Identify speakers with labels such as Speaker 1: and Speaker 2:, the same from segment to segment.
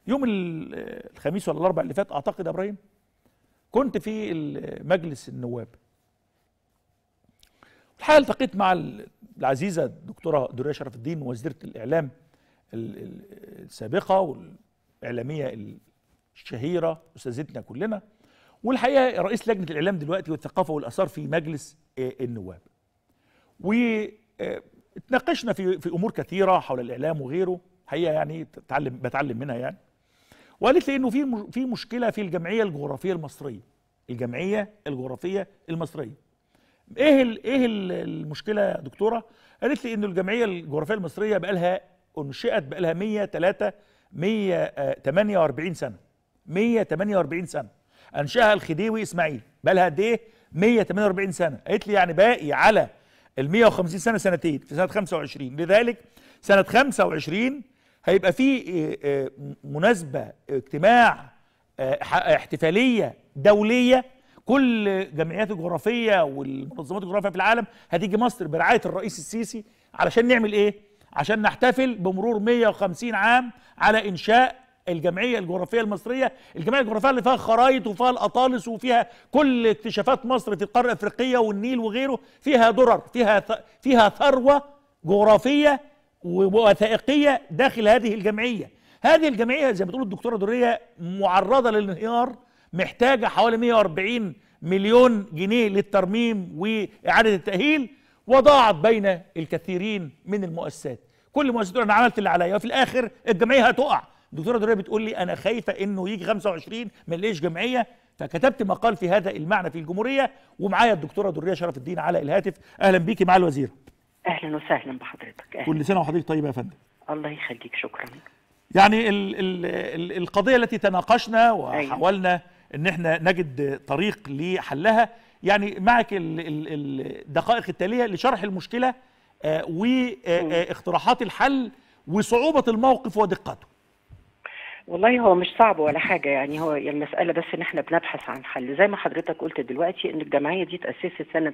Speaker 1: يوم الخميس ولا الاربع اللي فات اعتقد يا ابراهيم كنت في مجلس النواب الحقيقه التقيت مع العزيزه الدكتوره دوريه شرف الدين وزيره الاعلام السابقه والاعلاميه الشهيره استاذتنا كلنا والحقيقه رئيس لجنه الاعلام دلوقتي والثقافه والاثار في مجلس النواب واتناقشنا في في امور كثيره حول الاعلام وغيره حقيقه يعني بتعلم بتعلم منها يعني وقالت لي انه في في مشكله في الجمعيه الجغرافيه المصريه الجمعيه الجغرافيه المصريه ايه ال ايه ال المشكله يا دكتوره قالت لي انه الجمعيه الجغرافيه المصريه بقى لها انشئت بقى لها 103 148 سنه 148 سنه انشاها الخديوي اسماعيل بقى لها قد ايه 148 سنه قالت لي يعني باقي على ال 150 سنه سنتين في سنه 25 لذلك سنه 25 هيبقى في مناسبه اجتماع احتفاليه دوليه كل جمعيات الجغرافيه والمنظمات الجغرافيه في العالم هتيجي مصر برعايه الرئيس السيسي علشان نعمل ايه؟ عشان نحتفل بمرور 150 عام على انشاء الجمعيه الجغرافيه المصريه، الجمعيه الجغرافيه اللي فيها خرايط وفيها الاطالس وفيها كل اكتشافات مصر في القاره الافريقيه والنيل وغيره، فيها درر، فيها فيها ثروه جغرافيه ووثائقيه داخل هذه الجمعيه. هذه الجمعيه زي ما بتقول الدكتوره دريه معرضه للانهيار محتاجه حوالي 140 مليون جنيه للترميم واعاده التاهيل وضاعت بين الكثيرين من المؤسسات كل مؤسسه تقول انا عملت اللي عليا وفي الاخر الجمعيه هتقع الدكتوره دريه بتقول لي انا خايفه انه يجي 25 ما نلاقيش جمعيه فكتبت مقال في هذا المعنى في الجمهوريه ومعايا الدكتوره دريه شرف الدين على الهاتف اهلا بيكي مع الوزيره
Speaker 2: اهلا وسهلا بحضرتك أهلا.
Speaker 1: كل سنه وحضرتك طيبه يا فندم
Speaker 2: الله يخليك شكرا
Speaker 1: يعني ال ال ال القضيه التي تناقشنا وحاولنا أيوة. ان احنا نجد طريق لحلها يعني معك الدقائق التاليه لشرح المشكله واقتراحات الحل وصعوبه الموقف ودقته
Speaker 2: والله هو مش صعب ولا حاجة يعني هو المسألة بس إن إحنا بنبحث عن حل زي ما حضرتك قلت دلوقتي إن الجمعية دي تأسست سنة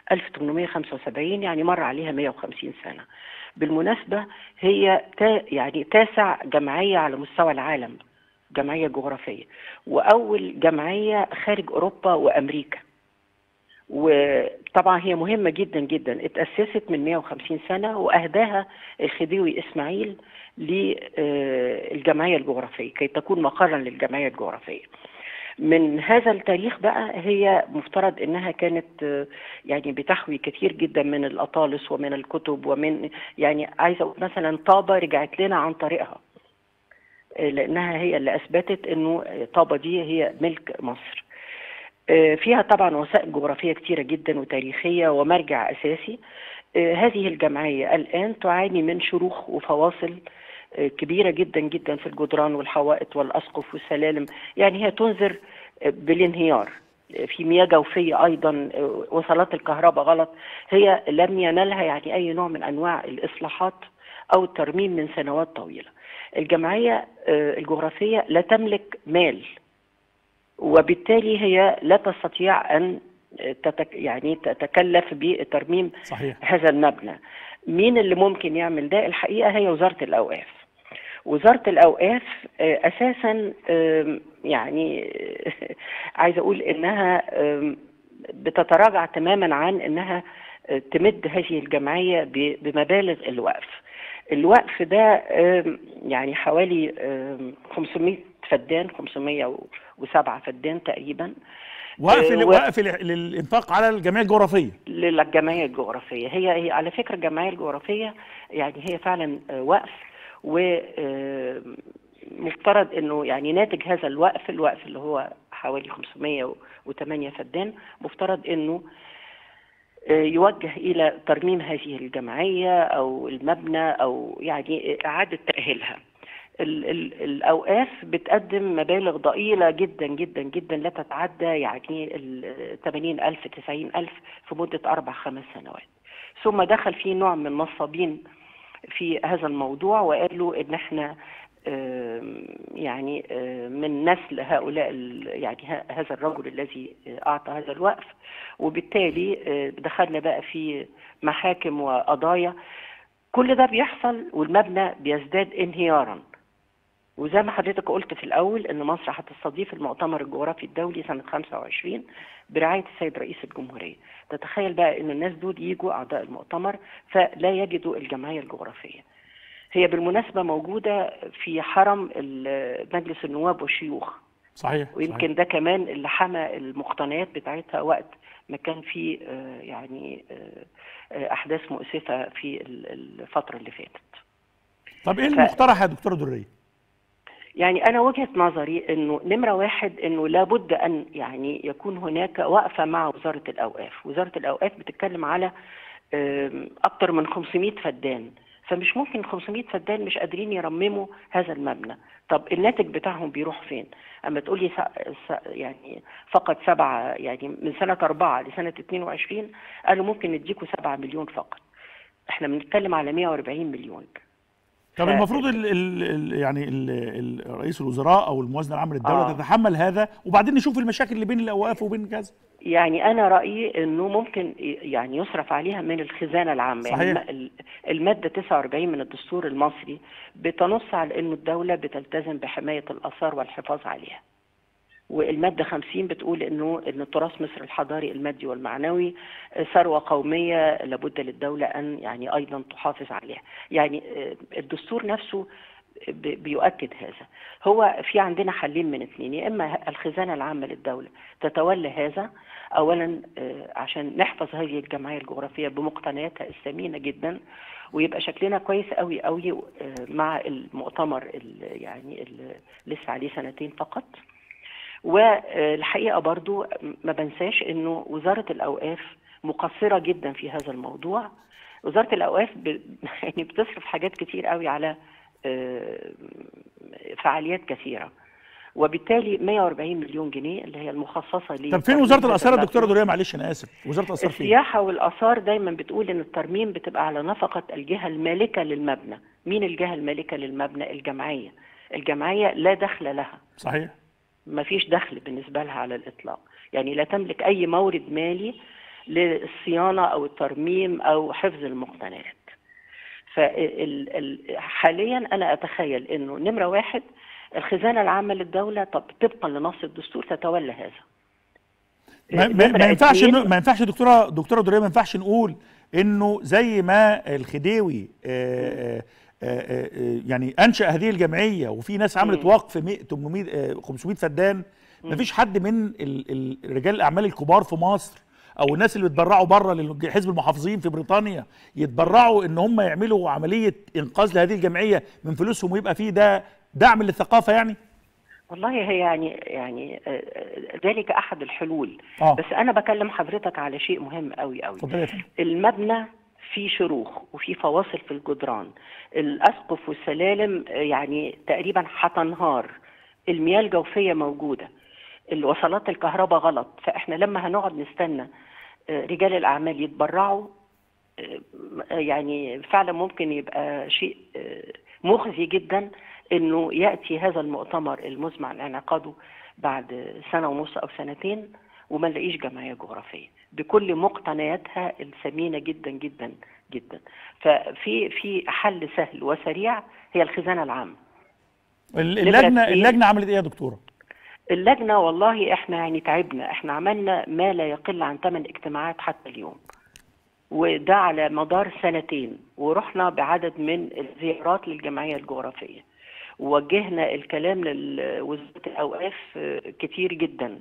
Speaker 2: 1875 يعني مر عليها 150 سنة بالمناسبة هي تا يعني تاسع جمعية على مستوى العالم جمعية جغرافية وأول جمعية خارج أوروبا وأمريكا وطبعا هي مهمة جدا جدا اتأسست من 150 سنة وأهداها الخديوي إسماعيل للجمعية الجغرافية كي تكون مقرا للجمعية الجغرافية من هذا التاريخ بقى هي مفترض انها كانت يعني بتحوي كثير جدا من الاطالس ومن الكتب ومن يعني عايزه اقول مثلا طابه رجعت لنا عن طريقها لانها هي اللي اثبتت انه طابه دي هي ملك مصر فيها طبعا وسائل جغرافيه كثيره جدا وتاريخيه ومرجع اساسي هذه الجمعيه الان تعاني من شروخ وفواصل كبيرة جدا جدا في الجدران والحوائط والأسقف والسلالم يعني هي تنذر بالانهيار في مياه جوفية أيضا وصلات الكهرباء غلط هي لم ينالها يعني أي نوع من أنواع الإصلاحات أو الترميم من سنوات طويلة الجمعية الجغرافية لا تملك مال وبالتالي هي لا تستطيع أن تتك يعني تتكلف بترميم
Speaker 1: صحيح.
Speaker 2: هذا المبنى مين اللي ممكن يعمل ده الحقيقة هي وزارة الأوقاف وزارة الأوقاف أساسا يعني عايزة أقول إنها بتتراجع تماما عن إنها تمد هذه الجمعية بمبالغ الوقف الوقف ده يعني حوالي 500 فدان 507 فدان تقريبا
Speaker 1: وقف أه وقف للانفاق على الجمعيه الجغرافيه
Speaker 2: للجمعيه الجغرافيه هي هي على فكره الجمعيه الجغرافيه يعني هي فعلا وقف و مفترض انه يعني ناتج هذا الوقف الوقف اللي هو حوالي 508 فدان مفترض انه يوجه الى ترميم هذه الجمعيه او المبنى او يعني اعاده تاهيلها ال ال الأوقاف بتقدم مبالغ ضئيلة جدا جدا جدا لا تتعدى يعني ال 80 ألف 90 ألف في مدة أربع خمس سنوات ثم دخل في نوع من النصابين في هذا الموضوع وقالوا إن إحنا يعني من نسل هؤلاء يعني هذا الرجل الذي أعطى هذا الوقف وبالتالي دخلنا بقى في محاكم وقضايا كل ده بيحصل والمبنى بيزداد انهيارا وزي ما حضرتك قلت في الأول إن مصر هتستضيف المؤتمر الجغرافي الدولي سنة 25 برعاية السيد رئيس الجمهورية تتخيل بقى إن الناس دول يجوا أعضاء المؤتمر فلا يجدوا الجمعية الجغرافية هي بالمناسبة موجودة في حرم ال- مجلس النواب والشيوخ
Speaker 1: صحيح
Speaker 2: ويمكن
Speaker 1: صحيح.
Speaker 2: ده كمان اللي حمى المقتنيات بتاعتها وقت ما كان في آه، يعني آه، آه، أحداث مؤسفة في ال- الفترة اللي فاتت
Speaker 1: طب ايه المقترح يا دكتوره دريه
Speaker 2: يعني أنا وجهة نظري إنه نمرة واحد إنه لابد أن يعني يكون هناك وقفة مع وزارة الأوقاف، وزارة الأوقاف بتتكلم على آم، أكتر من 500 فدان، فمش ممكن 500 فدان مش قادرين يرمموا هذا المبنى، طب الناتج بتاعهم بيروح فين؟ أما تقولي س- س- يعني فقط سبعة يعني من سنة أربعة لسنة 22 قالوا ممكن نديكوا سبعة مليون فقط. احنا بنتكلم على 140 مليون.
Speaker 1: طب
Speaker 2: ف-
Speaker 1: المفروض ال ال ال يعني ال ال رئيس الوزراء او الموازنه العامه للدوله
Speaker 2: آه.
Speaker 1: تتحمل هذا وبعدين نشوف المشاكل اللي بين الاوقاف وبين كذا
Speaker 2: يعني انا رايي انه ممكن ي- يعني يصرف عليها من الخزانه العامه
Speaker 1: صحيح.
Speaker 2: يعني الم- ال- الماده 49 من الدستور المصري بتنص على انه الدوله بتلتزم بحمايه الاثار والحفاظ عليها والماده 50 بتقول انه ان تراث مصر الحضاري المادي والمعنوي ثروه قوميه لابد للدوله ان يعني ايضا تحافظ عليها يعني آه، الدستور نفسه ب- بيؤكد هذا هو في عندنا حلين من اثنين يا اما الخزانه العامه للدوله تتولى هذا اولا آه، عشان نحفظ هذه الجمعيه الجغرافيه بمقتنياتها الثمينه جدا ويبقى شكلنا كويس قوي قوي آه، مع المؤتمر ال- يعني ال- لسه عليه سنتين فقط والحقيقه برضو ما بنساش انه وزاره الاوقاف مقصره جدا في هذا الموضوع وزاره الاوقاف ب... يعني بتصرف حاجات كتير قوي على آه، فعاليات كثيره وبالتالي 140 مليون جنيه اللي هي المخصصه ل
Speaker 1: طب فين وزاره الاثار يا دكتوره دريه معلش انا اسف وزاره الاثار فين
Speaker 2: السياحة والآثار دايما بتقول إن الترميم بتبقى على نفقة الجهة المالكة للمبنى مين الجهة المالكة للمبنى الجمعية الجمعية لا دخل لها
Speaker 1: صحيح
Speaker 2: ما فيش دخل بالنسبة لها على الإطلاق يعني لا تملك أي مورد مالي للصيانة أو الترميم أو حفظ المقتنيات فحاليا أنا أتخيل أنه نمرة واحد الخزانة العامة للدولة طب طبقا لنص الدستور تتولى هذا
Speaker 1: ما, ما,
Speaker 2: نمرة
Speaker 1: ما ينفعش
Speaker 2: اتنين-
Speaker 1: إنه- ما ينفعش دكتوره دكتوره دريه ما ينفعش نقول انه زي ما الخديوي آه، آه، آه، آه، يعني انشا هذه الجمعيه وفي ناس عملت وقف 100 800 آه، 500 فدان ما فيش حد من ال- ال- رجال الاعمال الكبار في مصر او الناس اللي بيتبرعوا بره لحزب المحافظين في بريطانيا يتبرعوا ان هم يعملوا عمليه انقاذ لهذه الجمعيه من فلوسهم ويبقى فيه ده دعم للثقافه يعني
Speaker 2: والله هي يعني يعني آه، آه، ذلك احد الحلول
Speaker 1: آه.
Speaker 2: بس انا بكلم حضرتك على شيء مهم قوي قوي
Speaker 1: اتفضلي يا فندم
Speaker 2: المبنى فيه شروخ وفيه فواصل في الجدران الاسقف والسلالم آه، يعني تقريبا هتنهار المياه الجوفيه موجوده الوصلات الكهرباء غلط فاحنا لما هنقعد نستنى آه، رجال الاعمال يتبرعوا آه، يعني فعلا ممكن يبقى شيء آه، مخزي جدا انه ياتي هذا المؤتمر المزمع عن انعقاده بعد سنه ونص او سنتين وما نلاقيش جمعيه جغرافيه بكل مقتنياتها الثمينه جدا جدا جدا ففي في حل سهل وسريع هي الخزانه العامه
Speaker 1: ال-
Speaker 2: نمرة
Speaker 1: اللجنه
Speaker 2: اتنين.
Speaker 1: اللجنه عملت ايه يا دكتوره
Speaker 2: اللجنه والله احنا يعني تعبنا احنا عملنا ما لا يقل عن 8 اجتماعات حتى اليوم وده على مدار سنتين ورحنا بعدد من الزيارات للجمعيه الجغرافيه ووجهنا الكلام لوزاره الاوقاف آه، كتير جدا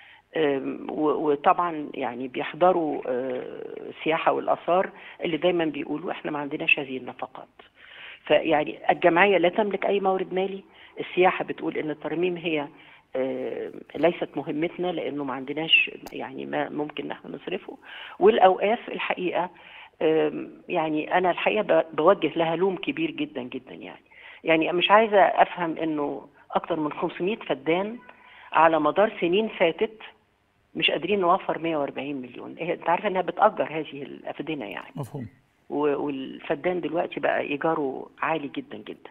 Speaker 2: آم، و- وطبعا يعني بيحضروا آه، السياحه والاثار اللي دايما بيقولوا احنا ما عندناش هذه النفقات فيعني الجمعيه لا تملك اي مورد مالي السياحه بتقول ان الترميم هي آه، ليست مهمتنا لانه ما عندناش يعني ما ممكن نحن نصرفه والاوقاف الحقيقه آم، يعني انا الحقيقه ب- بوجه لها لوم كبير جدا جدا يعني يعني مش عايزه افهم انه اكتر من 500 فدان على مدار سنين فاتت مش قادرين نوفر 140 مليون إيه، انت عارفه انها بتاجر هذه الافدنه يعني
Speaker 1: مفهوم
Speaker 2: و- والفدان دلوقتي بقى ايجاره عالي جدا جدا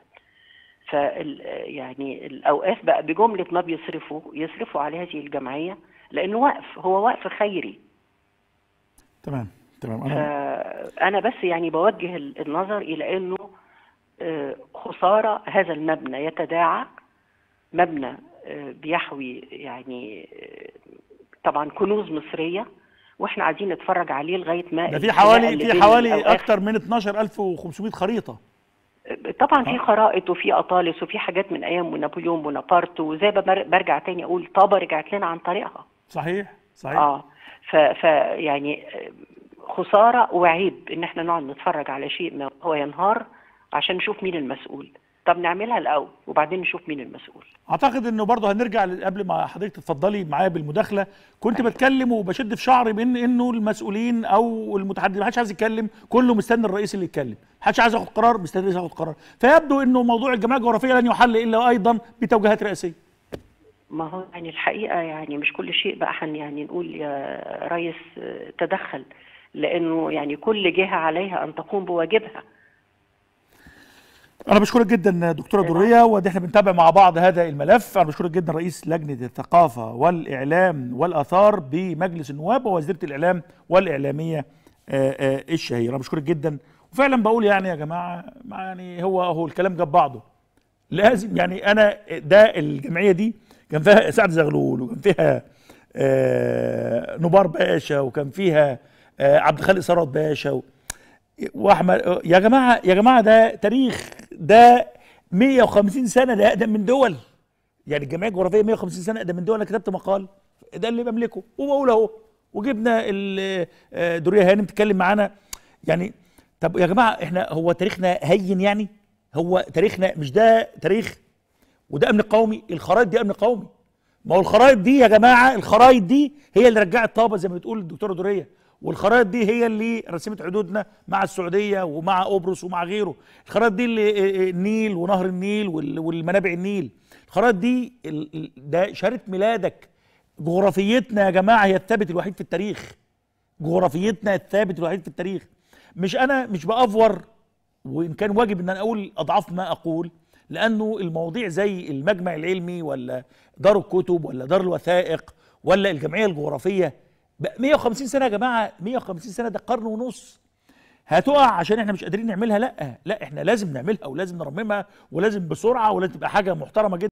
Speaker 2: فال يعني الاوقاف بقى بجمله ما بيصرفوا يصرفوا على هذه الجمعيه لانه وقف هو وقف خيري
Speaker 1: تمام تمام انا
Speaker 2: فانا بس يعني بوجه ال- النظر الى انه آه، خساره هذا المبنى يتداعى مبنى آه، بيحوي يعني آه، طبعا كنوز مصريه واحنا قاعدين نتفرج عليه لغايه ما
Speaker 1: ده في
Speaker 2: الخناقة
Speaker 1: حوالي
Speaker 2: اللي
Speaker 1: في
Speaker 2: بين
Speaker 1: حوالي
Speaker 2: الأوقاف.
Speaker 1: اكتر من 12500 خريطه
Speaker 2: طبعا في
Speaker 1: آه.
Speaker 2: خرائط وفي اطالس وفي حاجات من ايام نابليون بونابرت وزي ما بر- برجع تاني اقول طابه رجعت لنا عن طريقها
Speaker 1: صحيح صحيح
Speaker 2: اه ف, ف يعني آه، خساره وعيب ان احنا نقعد نتفرج على شيء ما هو ينهار عشان نشوف مين المسؤول طب نعملها الاول وبعدين نشوف مين المسؤول
Speaker 1: اعتقد انه برضه هنرجع ل- قبل ما حضرتك تتفضلي معايا بالمداخله كنت بتكلم وبشد في شعري بان انه المسؤولين او المتحدثين ما حدش عايز يتكلم كله مستني الرئيس اللي يتكلم ما حدش عايز ياخد قرار مستني الرئيس ياخد قرار فيبدو انه موضوع الجمعيه الجغرافيه لن يحل الا ايضا بتوجيهات رئاسيه
Speaker 2: ما هو يعني الحقيقه يعني مش كل شيء بقى حن يعني نقول يا ريس آه، تدخل لانه يعني كل جهه عليها ان تقوم بواجبها
Speaker 1: انا بشكرك جدا دكتوره دريه وادي احنا بنتابع مع بعض هذا الملف انا بشكرك جدا رئيس لجنه الثقافه والاعلام والاثار بمجلس النواب ووزيره الاعلام والاعلاميه آه، آه، الشهيره انا بشكرك جدا وفعلا بقول يعني يا جماعه ما يعني هو هو الكلام جاب بعضه لازم يعني انا ده الجمعيه دي كان فيها سعد زغلول وكان فيها آه، نبار باشا وكان فيها آه، عبد الخالق ثروت باشا و- واحمد يا جماعه يا جماعه ده تاريخ ده 150 سنه ده اقدم من دول يعني الجمعيه الجغرافيه 150 سنه اقدم من دول انا كتبت مقال ده اللي بملكه وبقول اهو وجبنا ال- آه، دوريه هانم تتكلم معانا يعني طب يا جماعه احنا هو تاريخنا هين يعني هو تاريخنا مش ده تاريخ وده امن قومي الخرائط دي امن قومي ما هو الخرائط دي يا جماعه الخرائط دي هي اللي رجعت طابه زي ما بتقول الدكتوره دوريه والخرائط دي هي اللي رسمت حدودنا مع السعوديه ومع قبرص ومع غيره الخرائط دي اللي آه، آه، النيل ونهر النيل وال- والمنابع النيل الخرائط دي ال- ال- ده شهاده ميلادك جغرافيتنا يا جماعه هي الثابت الوحيد في التاريخ جغرافيتنا الثابت الوحيد في التاريخ مش انا مش بافور وان كان واجب ان انا اقول اضعاف ما اقول لانه المواضيع زي المجمع العلمي ولا دار الكتب ولا دار الوثائق ولا الجمعيه الجغرافيه بقى 150 سنه يا جماعه 150 سنه ده قرن ونص هتقع عشان احنا مش قادرين نعملها لا لا احنا لازم نعملها ولازم نرممها ولازم بسرعه ولازم تبقى حاجه محترمه جدا